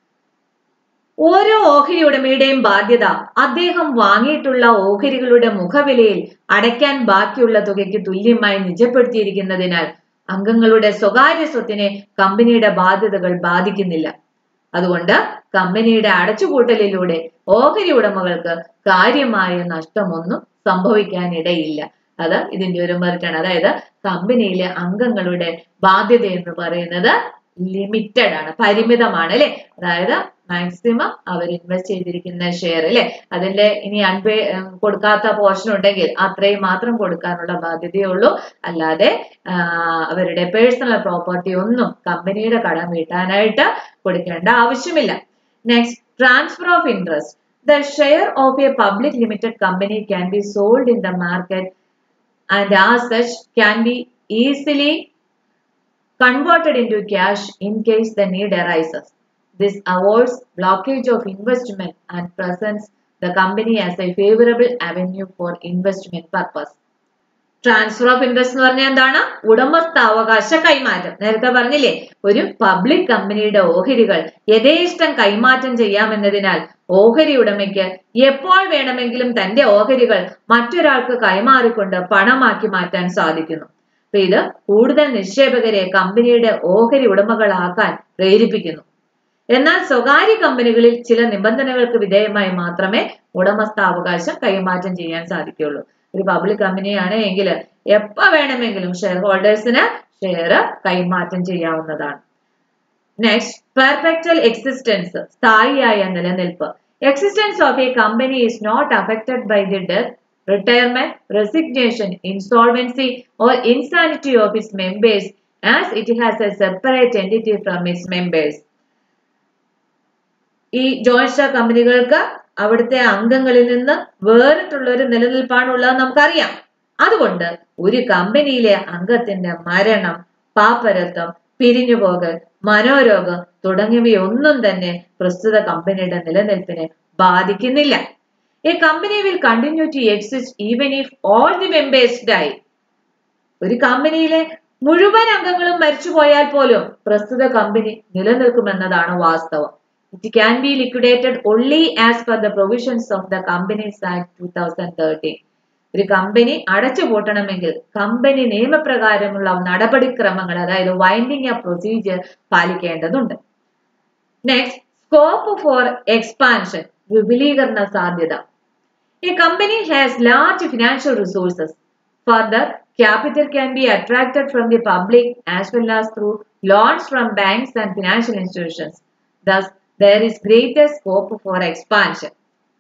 ഓരോ ഓഹരി ഉടമയുടെയും ബാധ്യത അദ്ദേഹം വാങ്ങിയിട്ടുള്ള ഓഹരികളുടെ മുഖവിലയിൽ അടയ്ക്കാൻ ബാക്കിയുള്ള തുകയ്ക്ക് തുല്യമായി നിജപ്പെടുത്തിയിരിക്കുന്നതിനാൽ അംഗങ്ങളുടെ സ്വകാര്യ സ്വത്തിനെ കമ്പനിയുടെ ബാധ്യതകൾ ബാധിക്കുന്നില്ല അതുകൊണ്ട് കമ്പനിയുടെ അടച്ചുപൂട്ടലിലൂടെ ഓഹരി ഉടമകൾക്ക് കാര്യമായ നഷ്ടമൊന്നും സംഭവിക്കാനിടയില്ല അത് ഇതിന്റെ ഒരു മെറിറ്റാണ് അതായത് കമ്പനിയിലെ അംഗങ്ങളുടെ ബാധ്യത എന്ന് പറയുന്നത് ലിമിറ്റഡ് ആണ് പരിമിതമാണ് അല്ലെ അതായത് മാക്സിമം അവർ ഇൻവെസ്റ്റ് ചെയ്തിരിക്കുന്ന ഷെയർ അല്ലെ അതിന്റെ ഇനി അൺപേ കൊടുക്കാത്ത പോർഷൻ ഉണ്ടെങ്കിൽ അത്രയും മാത്രം കൊടുക്കാനുള്ള ബാധ്യതയേ ഉള്ളൂ അല്ലാതെ അവരുടെ പേഴ്സണൽ പ്രോപ്പർട്ടി ഒന്നും കമ്പനിയുടെ കടം വീട്ടാനായിട്ട് കൊടുക്കേണ്ട ആവശ്യമില്ല next transfer of interest the share of a public limited company can be sold in the market and as such can be easily converted into cash in case the need arises. This avoids blockage of investment and presents the company as a favorable avenue for investment purpose. Transfer of interest എന്ന് പറഞ്ഞാൽ എന്താണ് ഉടമസ്ഥാവകാശ കൈമാറ്റം നേരത്തെ പറഞ്ഞില്ലേ ഒരു public കമ്പനിയുടെ ഓഹരികൾ യഥേഷ്ടം കൈമാറ്റം ചെയ്യാമെന്നതിനാൽ ഓഹരി ഉടമയ്ക്ക് എപ്പോൾ വേണമെങ്കിലും തന്റെ ഓഹരികൾ മറ്റൊരാൾക്ക് കൈമാറിക്കൊണ്ട് പണമാക്കി മാറ്റാൻ സാധിക്കുന്നു അപ്പൊ ഇത് കൂടുതൽ നിക്ഷേപകരെ കമ്പനിയുടെ ഓഹരി ഉടമകളാക്കാൻ പ്രേരിപ്പിക്കുന്നു എന്നാൽ സ്വകാര്യ കമ്പനികളിൽ ചില നിബന്ധനകൾക്ക് വിധേയമായി മാത്രമേ ഉടമസ്ഥാവകാശം കൈമാറ്റം ചെയ്യാൻ സാധിക്കുകയുള്ളൂ ഒരു പബ്ലിക് കമ്പനിയാണ് എങ്കിൽ എപ്പോ വേണമെങ്കിലും ഷെയർ ഹോൾഡേഴ്സിന് ഷെയർ കൈമാറ്റം ചെയ്യാവുന്നതാണ് നെക്സ്റ്റ് പെർഫെക്റ്റൽ എക്സിസ്റ്റൻസ് സ്ഥായിയായ നിലനിൽപ്പ് existence of a company is not affected by the death retirement resignation insolvency or insanity of its members as it has a separate entity from its members ഈ joint stock കമ്പനികൾക്ക് അവിടുത്തെ അംഗങ്ങളിൽ നിന്ന് വേറിട്ടുള്ള ഒരു നിലനിൽപ്പാണ് ഉള്ളത് നമുക്കറിയാം അതുകൊണ്ട് ഒരു കമ്പനിയിലെ അംഗത്തിന്റെ മരണം പാപ്പരത്വം പിരിഞ്ഞുപോകൽ മനോരോഗം തുടങ്ങിയവയൊന്നും തന്നെ പ്രസ്തുത കമ്പനിയുടെ നിലനിൽപ്പിനെ ബാധിക്കുന്നില്ല a company will continue to exist even if all the members die ഒരു കമ്പനിയിലെ മുഴുവൻ അംഗങ്ങളും മരിച്ചുപോയാൽ പോലും പ്രസ്തുത കമ്പനി നിലനിൽക്കുമെന്നതാണ് വാസ്തവം it can be liquidated only as per the provisions of the Companies Act two thousand thirteen ഒരു കമ്പനി അടച്ചു പൂട്ടണമെങ്കിൽ കമ്പനി നിയമപ്രകാരമുള്ള നടപടിക്രമങ്ങൾ അതായത് വൈൻഡിങ് അപ്പ് പ്രൊസീജിയർ പാലിക്കേണ്ടതുണ്ട് നെക്സ്റ്റ് സ്കോപ്പ് ഫോർ എക്സ്പാൻഷൻ വിപുലീകരണ സാധ്യത a company has large financial resources further capital can be attracted from the public as well as through loans from banks and financial institutions. Thus, there is greater scope for expansion.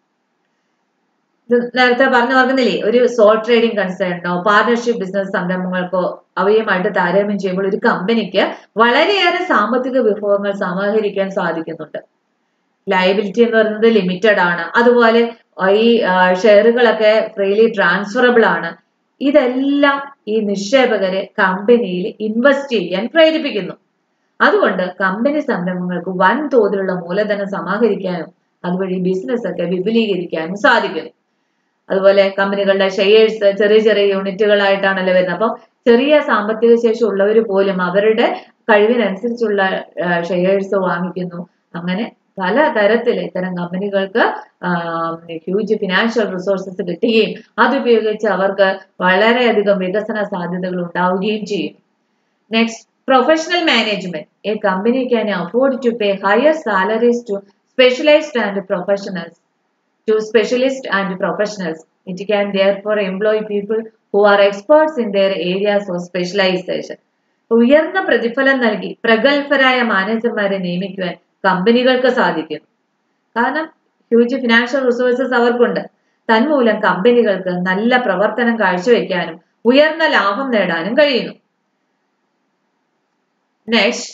നേരത്തെ പറഞ്ഞു ഓർക്കുന്നില്ലേ ഒരു sole trading കൺസേണിനോ partnership business സംരംഭങ്ങൾക്കോ അവയുമായിട്ട് താരതമ്യം ചെയ്യുമ്പോൾ ഒരു കമ്പനിക്ക് വളരെയേറെ സാമ്പത്തിക വിഭവങ്ങൾ സമാഹരിക്കാൻ സാധിക്കുന്നുണ്ട് ലയബിലിറ്റി എന്ന് പറയുന്നത് ലിമിറ്റഡ് ആണ് അതുപോലെ ഈ ഷെയറുകളൊക്കെ ഫ്രീലി ട്രാൻസ്ഫറബിൾ ആണ് ഇതെല്ലാം ഈ നിക്ഷേപകരെ കമ്പനിയിൽ ഇൻവെസ്റ്റ് ചെയ്യാൻ പ്രേരിപ്പിക്കുന്നു അതുകൊണ്ട് കമ്പനി സംരംഭങ്ങൾക്ക് വൻ തോതിലുള്ള മൂലധനം സമാഹരിക്കാനും അതുവഴി ബിസിനസ് ഒക്കെ വിപുലീകരിക്കാനും സാധിക്കുന്നു അതുപോലെ കമ്പനികളുടെ ഷെയർസ് ചെറിയ ചെറിയ യൂണിറ്റുകളായിട്ടാണല്ലോ വരുന്നത് അപ്പം ചെറിയ സാമ്പത്തിക ശേഷി ഉള്ളവർ പോലും അവരുടെ കഴിവിനനുസരിച്ചുള്ള ഷെയർസ് വാങ്ങിക്കുന്നു അങ്ങനെ പല തരത്തിൽ ഇത്തരം കമ്പനികൾക്ക് ഹ്യൂജ് ഫിനാൻഷ്യൽ റിസോഴ്സസ് കിട്ടുകയും അതുപയോഗിച്ച് അവർക്ക് വളരെയധികം വികസന സാധ്യതകൾ ഉണ്ടാവുകയും ചെയ്യും next professional management a company can afford to pay higher salaries to specialised and professionals to specialist and professionals it can therefore employ people who are experts in their areas of specialisation ഉയർന്ന പ്രതിഫലം നൽകി പ്രഗത്ഭരായ മാനേജർമാരെ നിയമിക്കുവാൻ കമ്പനികൾക്ക് സാധിക്കും കാരണം huge financial resources അവർക്കുണ്ട് തന്മൂലം കമ്പനികൾക്ക് നല്ല പ്രവർത്തനം കാഴ്ചവെക്കാനും ഉയർന്ന ലാഭം നേടാനും കഴിയുന്നു നെക്സ്റ്റ്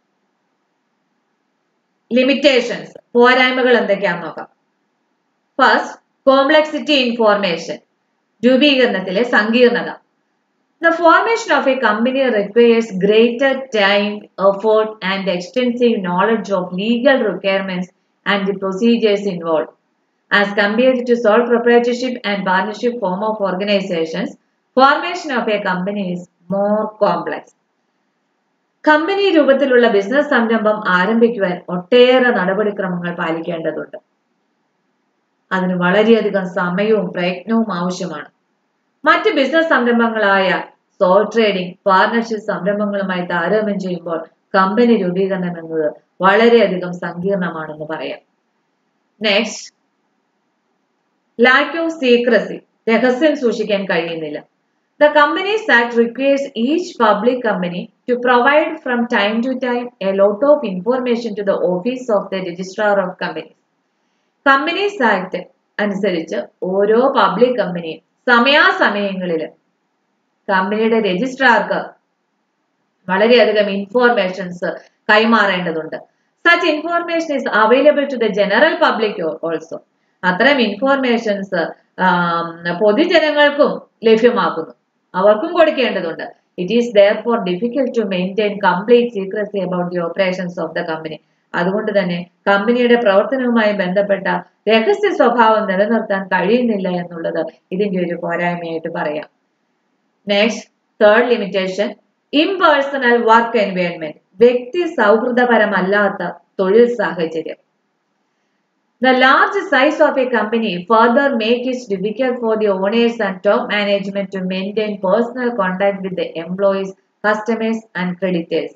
ലിമിറ്റേഷൻസ് പോരായ്മകൾ എന്തൊക്കെയാണെന്ന് നോക്കാം ഫസ്റ്റ് കോംപ്ലക്സിറ്റി ഇൻഫോർമേഷൻ രൂപീകരണത്തിലെ സങ്കീർണത The formation of a company requires greater time, effort, and extensive knowledge of legal requirements and the procedures involved. As compared to sole proprietorship and partnership form of organizations, formation of a company is more complex. Company രൂപത്തിലുള്ള business സംരംഭം ആരംഭിക്കുവാൻ ഒട്ടേറെ നടപടിക്രമങ്ങൾ പാലിക്കേണ്ടതുണ്ട് അതിന് വളരെയധികം സമയവും പ്രയത്നവും ആവശ്യമാണ് മറ്റ് ബിസിനസ് സംരംഭങ്ങളായ സോൾ ട്രേഡിംഗ് പാർട്ണർഷിപ്പ് സംരംഭങ്ങളുമായി താരതമ്യം ചെയ്യുമ്പോൾ കമ്പനി രൂപീകരണം എന്നത് വളരെയധികം സങ്കീർണമാണെന്ന് പറയാം നെക്സ്റ്റ് ലാക്ക് ഓഫ് സീക്രസി രഹസ്യം സൂക്ഷിക്കാൻ കഴിയുന്നില്ല the Companies Act requires each public company to provide from time to time a lot of information to the office of the registrar of companies Companies Act അനുസരിച്ച് ഓരോ public കമ്പനിയും സമയാസമയങ്ങളിൽ കമ്പനിയുടെ രജിസ്ട്രാർക്ക് വളരെയധികം ഇൻഫോർമേഷൻസ് കൈമാറേണ്ടതുണ്ട് such information is available to the general public also അത്തരം informations പൊതുജനങ്ങൾക്കും ലഭ്യമാക്കുന്നു അവർക്കും കൊടുക്കേണ്ടതുണ്ട് it is therefore difficult to maintain complete secrecy about the operations of the company അതുകൊണ്ട് തന്നെ കമ്പനിയുടെ പ്രവർത്തനവുമായി ബന്ധപ്പെട്ട രഹസ്യ സ്വഭാവം നിലനിർത്താൻ കഴിയുന്നില്ല എന്നുള്ളത് ഇതിന്റെ ഒരു പോരായ്മയായിട്ട് പറയാം next third limitation impersonal work environment വ്യക്തി സൗഹൃദപരമല്ലാത്ത തൊഴിൽ സാഹചര്യം The large size of a company further make it difficult for the owners and top management to maintain personal contact with the employees, customers and creditors.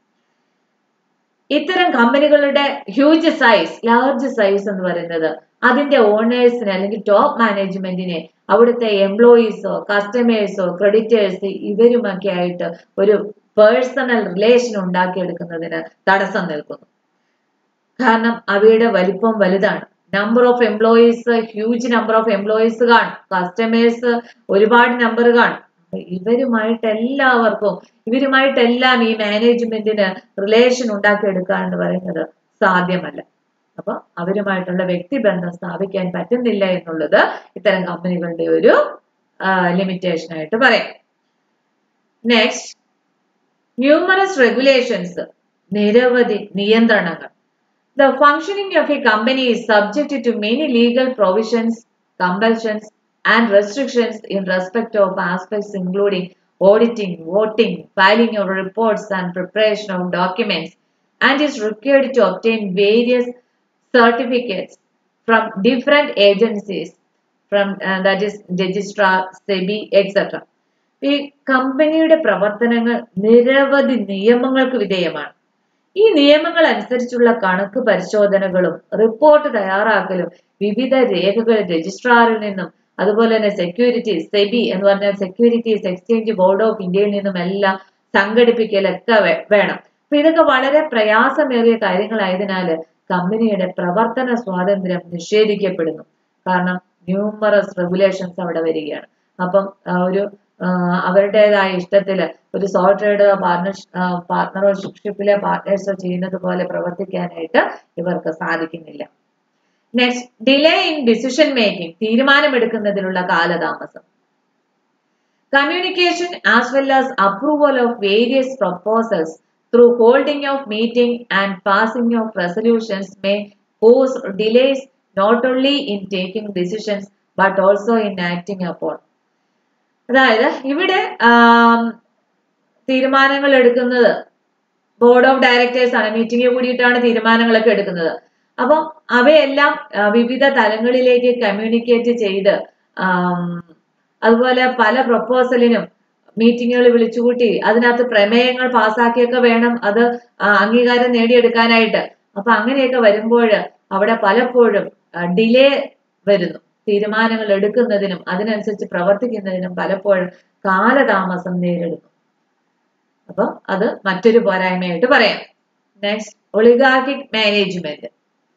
ഇത്തരം കമ്പനികളുടെ huge size large size എന്ന് പറയുന്നത് അതിന്റെ ഓണേഴ്സിന് അല്ലെങ്കിൽ ടോപ്പ് മാനേജ്മെന്റിനെ അവിടുത്തെ എംപ്ലോയീസോ കസ്റ്റമേഴ്സോ creditors ഇവരുമൊക്കെ ആയിട്ട് ഒരു പേഴ്സണൽ റിലേഷൻ ഉണ്ടാക്കിയെടുക്കുന്നതിന് തടസ്സം നിൽക്കുന്നു കാരണം അവയുടെ വലിപ്പം വലുതാണ് number of employees huge number of employees കാണും കസ്റ്റമേഴ്സ് ഒരുപാട് നമ്പർ കാണും ഇവരുമായിട്ട് എല്ലാവർക്കും ഇവരുമായിട്ടെല്ലാം ഈ മാനേജ്മെന്റിന് റിലേഷൻ ഉണ്ടാക്കിയെടുക്കുക എന്ന് പറയുന്നത് സാധ്യമല്ല അപ്പൊ അവരുമായിട്ടുള്ള വ്യക്തിബന്ധം സ്ഥാപിക്കാൻ പറ്റുന്നില്ല എന്നുള്ളത് ഇത്തരം കമ്പനികളുടെ ഒരു ലിമിറ്റേഷൻ ആയിട്ട് പറയാം നെക്സ്റ്റ് ന്യൂമറസ് റെഗുലേഷൻസ് നിരവധി നിയന്ത്രണങ്ങൾ The functioning of a company is subject to many legal provisions, compulsions, and restrictions in respect of aspects including auditing, voting, filing of reports, and preparation of documents, and is required to obtain various certificates from different agencies, from uh, that is registrar, SEBI, etc. ഈ കമ്പനിയുടെ പ്രവർത്തനങ്ങൾ നിരവധി നിയമങ്ങൾക്ക് വിധേയമാണ് ഈ നിയമങ്ങൾ അനുസരിച്ചുള്ള കണക്ക് പരിശോധനകളും റിപ്പോർട്ട് തയ്യാറാക്കലും വിവിധ രേഖകൾ രജിസ്ട്രാറിൽ നിന്നും അതുപോലെ തന്നെ സെക്യൂരിറ്റീസ് സെബി എന്ന് പറഞ്ഞാൽ സെക്യൂരിറ്റീസ് എക്സ്ചേഞ്ച് ബോർഡ് ഓഫ് ഇന്ത്യയിൽ നിന്നും എല്ലാം സംഘടിപ്പിക്കലൊക്കെ വേണം അപ്പൊ ഇതൊക്കെ വളരെ പ്രയാസമേറിയ കാര്യങ്ങളായതിനാൽ കമ്പനിയുടെ പ്രവർത്തന സ്വാതന്ത്ര്യം നിഷേധിക്കപ്പെടുന്നു കാരണം ന്യൂമറസ് റെഗുലേഷൻസ് അവിടെ വരികയാണ് അപ്പം ഒരു അവരുടേതായ ഇഷ്ടത്തിൽ ഒരു സോൾ ട്രേഡ് പാർട്ണർ പാർട്ണർഷിപ്പിലെ പാർട്ട്നേഴ്സോ ചെയ്യുന്നത് പോലെ പ്രവർത്തിക്കാനായിട്ട് ഇവർക്ക് സാധിക്കുന്നില്ല next delay in decision making തീരുമാനമെടുക്കുന്നതിലുള്ള കാലതാമസം communication as well as approval of various proposals through holding of meeting and passing of resolutions may cause delays not only in taking decisions but also in acting upon അതായത് ഇവിടെ തീരുമാനങ്ങൾ എടുക്കുന്നത് board of directors ആണ് meeting കൂടിയിട്ടാണ് തീരുമാനങ്ങളൊക്കെ എടുക്കുന്നത് അപ്പം അവയെല്ലാം വിവിധ തലങ്ങളിലേക്ക് കമ്മ്യൂണിക്കേറ്റ് ചെയ്ത് അതുപോലെ പല പ്രൊപ്പോസലിനും മീറ്റിങ്ങുകൾ വിളിച്ചുകൂട്ടി അതിനകത്ത് പ്രമേയങ്ങൾ പാസ്സാക്കിയൊക്കെ വേണം അത് അംഗീകാരം നേടിയെടുക്കാനായിട്ട് അപ്പൊ അങ്ങനെയൊക്കെ വരുമ്പോൾ അവിടെ പലപ്പോഴും ഡിലേ വരുന്നു തീരുമാനങ്ങൾ എടുക്കുന്നതിനും അതിനനുസരിച്ച് പ്രവർത്തിക്കുന്നതിനും പലപ്പോഴും കാലതാമസം നേരിടുന്നു അപ്പം അത് മറ്റൊരു പോരായ്മയായിട്ട് പറയാം next oligarchic management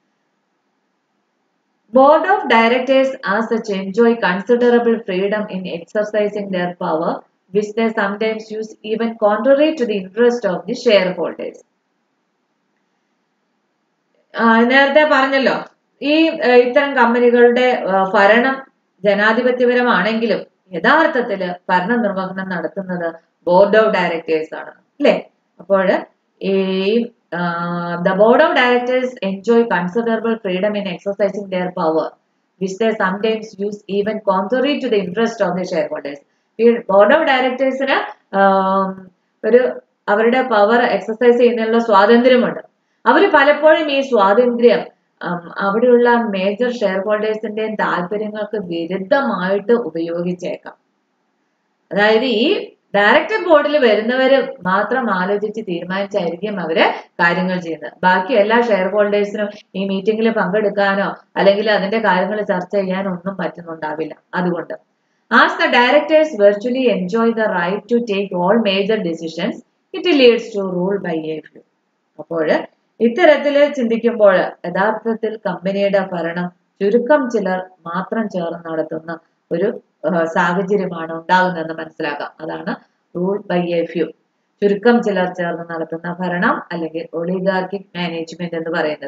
board of directors as such enjoy considerable freedom in exercising their power which the sometimes use even contrary to the interest of the shareholders നേരത്തെ പറഞ്ഞല്ലോ ഈ ഇത്തരം കമ്പനികളുടെ ഭരണം ജനാധിപത്യപരമാണെങ്കിലും യഥാർത്ഥത്തിൽ ഭരണ നിർവഹണം നടത്തുന്നത് ബോർഡ് ഓഫ് ഡയറക്ടേഴ്സ് ആണ് അല്ലെ അപ്പോൾ ഈ the board of directors enjoy considerable freedom in exercising their power which the sometimes use even contrary to the interest of the shareholders ഈ ബോർഡ് ഓഫ് ഡയറക്ടേഴ്സിന് ഒരു അവരുടെ പവർ എക്സസൈസ് ചെയ്യുന്നതിനുള്ള സ്വാതന്ത്ര്യമുണ്ട് അവർ പലപ്പോഴും ഈ സ്വാതന്ത്ര്യം അവിടെയുള്ള മേജർ ഷെയർ ഹോൾഡേഴ്സിന്റെയും താല്പര്യങ്ങൾക്ക് വിരുദ്ധമായിട്ട് ഉപയോഗിച്ചേക്കാം അതായത് ഈ ഡയറക്ടർ ബോർഡിൽ വരുന്നവര് മാത്രം ആലോചിച്ച് തീരുമാനിച്ചായിരിക്കും അവര് കാര്യങ്ങൾ ചെയ്യുന്നത് ബാക്കി എല്ലാ ഷെയർ ഹോൾഡേഴ്സിനും ഈ മീറ്റിംഗിൽ പങ്കെടുക്കാനോ അല്ലെങ്കിൽ അതിന്റെ കാര്യങ്ങൾ ചർച്ച ചെയ്യാനോ ഒന്നും പറ്റുന്നുണ്ടാവില്ല അതുകൊണ്ട് as the directors virtually enjoy the right to take all major decisions it leads to rule by a few അപ്പോൾ ഇത്തരത്തില് ചിന്തിക്കുമ്പോൾ യഥാർത്ഥത്തിൽ കമ്പനിയുടെ ഭരണം ചുരുക്കം ചിലർ മാത്രം ചേർന്ന് നടത്തുന്ന ഒരു സാഹചര്യമാണ് ഉണ്ടാകുന്നതെന്ന് മനസ്സിലാക്കാം അതാണ് റൂൾ ബൈ എ ഫ്യൂ ചുരുക്കം ചിലർ ചേർന്ന് നടത്തുന്ന ഭരണം അല്ലെങ്കിൽ ഒളിഗാർക്കിക് മാനേജ്മെന്റ് എന്ന് പറയുന്നത്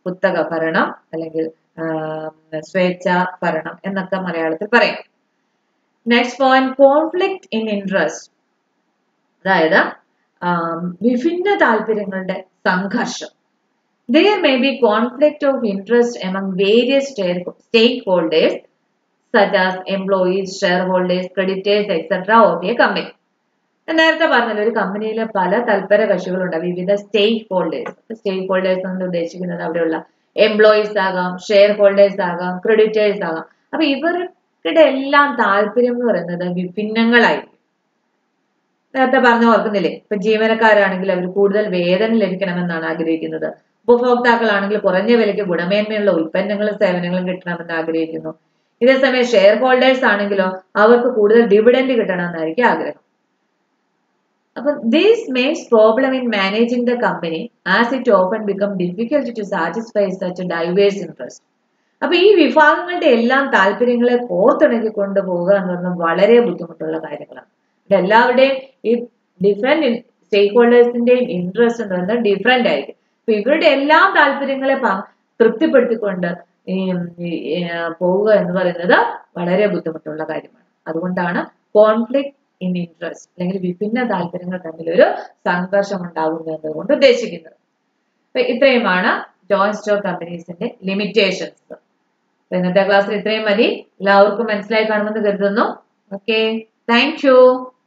കുത്തക ഭരണം അല്ലെങ്കിൽ സ്വേച്ഛ ഭരണം എന്നൊക്കെ മലയാളത്തിൽ പറയാം next point conflict in interest അതായത് വിഭിന്ന താല്പര്യങ്ങളുടെ സംഘർഷം there may be conflict of interest among various stakeholders such as employees, shareholders, creditors, etc. of a company. നേരത്തെ പറഞ്ഞല്ലോ ഒരു കമ്പനിയിലെ പല തൽപര കക്ഷികളുണ്ട് വിവിധ സ്റ്റേക്ക് ഹോൾഡേഴ്സ് സ്റ്റേക്ക് ഹോൾഡേഴ്സ് എന്ന് ഉദ്ദേശിക്കുന്നത് അവിടെയുള്ള എംപ്ലോയീസ് ആകാം ഷെയർ ഹോൾഡേഴ്സ് ആകാം ക്രെഡിറ്റേഴ്സ് ആകാം അപ്പൊ ഇവരുടെ എല്ലാം താല്പര്യം എന്ന് പറയുന്നത് വിഭിന്നങ്ങളായിരിക്കും നേരത്തെ പറഞ്ഞു ഓർക്കുന്നില്ലേ ഇപ്പൊ ജീവനക്കാരാണെങ്കിൽ അവർ കൂടുതൽ വേതനം ലഭിക്കണമെന്നാണ് ആഗ്രഹിക്കുന്നത് ഉപഭോക്താക്കളാണെങ്കിൽ കുറഞ്ഞ വിലയ്ക്ക് ഗുണമേന്മയുള്ള ഉൽപ്പന്നങ്ങളും സേവനങ്ങളും കിട്ടണമെന്ന് ആഗ്രഹിക്കുന്നു ഇതേസമയം ഷെയർ ഹോൾഡേഴ്സ് ആണെങ്കിലോ അവർക്ക് കൂടുതൽ ഡിവിഡൻഡ് കിട്ടണമെന്നായിരിക്കും ആഗ്രഹം അപ്പൊ this makes problem in managing the company as it often become difficult to satisfy such diverse interest അപ്പൊ ഈ വിഭാഗങ്ങളുടെ എല്ലാം താല്പര്യങ്ങളെ കോർത്തിണക്കി കൊണ്ടുപോകുക എന്ന് പറഞ്ഞാൽ വളരെ ബുദ്ധിമുട്ടുള്ള കാര്യങ്ങളാണ് എല്ലാവരുടെയും ഈ ഡിഫറെന്റ് സ്റ്റേക്ക് ഹോൾഡേഴ്സിന്റെയും ഇൻട്രസ്റ്റ് എന്ന് പറയുന്നത് ഡിഫറെന്റ് ആയിരിക്കും അപ്പൊ ഇവരുടെ എല്ലാ താല്പര്യങ്ങളെ തൃപ്തിപ്പെടുത്തിക്കൊണ്ട് ഈ പോവുക എന്ന് പറയുന്നത് വളരെ ബുദ്ധിമുട്ടുള്ള കാര്യമാണ് അതുകൊണ്ടാണ് കോൺഫ്ലിക്ട് ഇൻ ഇൻട്രസ്റ്റ് അല്ലെങ്കിൽ വിഭിന്ന താല്പര്യങ്ങൾ തമ്മിൽ ഒരു സംഘർഷം ഉണ്ടാകുന്നു എന്നതുകൊണ്ട് ഉദ്ദേശിക്കുന്നത് അപ്പൊ ഇത്രയുമാണ് ജോയിന്റ് സ്റ്റോക്ക് കമ്പനീസിന്റെ ലിമിറ്റേഷൻസ് ഇന്നത്തെ ക്ലാസ്സിൽ ഇത്രയും മതി എല്ലാവർക്കും മനസ്സിലായി കാണുമെന്ന് കരുതുന്നു ഓക്കെ താങ്ക്